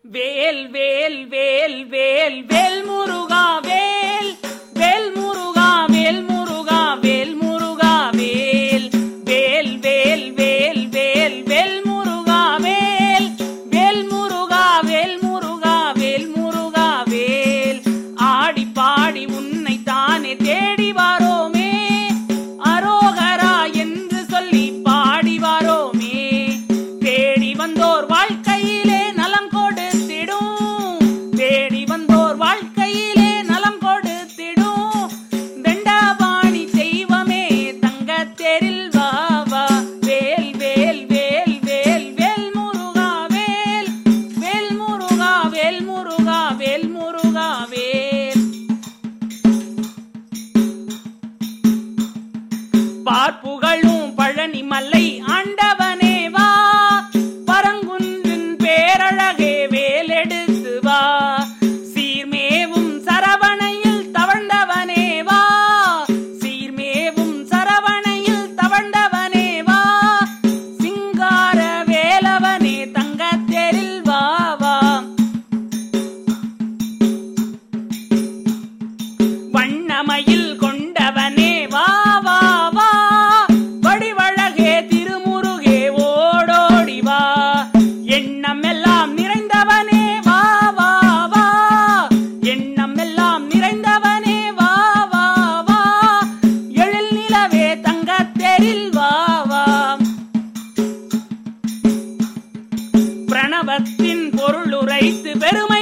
வேல் வேல் வேல் வேல் வேல் முருகா வேல் வேல் முருகா வேல் முருகா வேல் முருகா வேல் வேல் வேல் வேல் வேல் வேல் முருகா வேல் வேல் முருகா வேல் முருகா வேல் முருகா வேல் ஆடி பாடி உன்னை தானே தேடி வாரோமே அரோகரா என்று சொல்லி பாடி வாரோமே தேடி வந்தோர் வாழ்க்கையிலே நலம் கொடுத்திடும் தேடி வந்தோர் வாழ்க்கையிலே நலம் கொடுத்திடும் தண்டபாணி தெய்வமே தங்கத்தேரில் வா வா வேல் வேல் வேல் வேல் வேல் முருகா வேல் வேல் முருகா வேல் முருகா வேல் முருகா வேல் பார்ப்புகழும் பழனி மலை ஆண்டவனே வா பரங்குன்றின் பேரழகே வேலெடுத்து வா சீர்மேவும் சரவணையில் தவழ்ந்தவனே வா சீர்மேவும் சரவணையில் தவழ்ந்தவனே வா சிங்கார வேலவனே தங்கத்தேரில் வா வா வண்ணமயில் கொண்டவனே வா வா வா வடிவழகே திருமுருகே ஓடோடி வா எண்ணம் எல்லாம் நிறைந்தவனே வா வா வா எண்ணம் எல்லாம் நிறைந்தவனே வா வா வா எழில் நிலவே தங்கத்தேரில் வா வா பிரணவத்தின் பொருள் உரைத்து பெருமை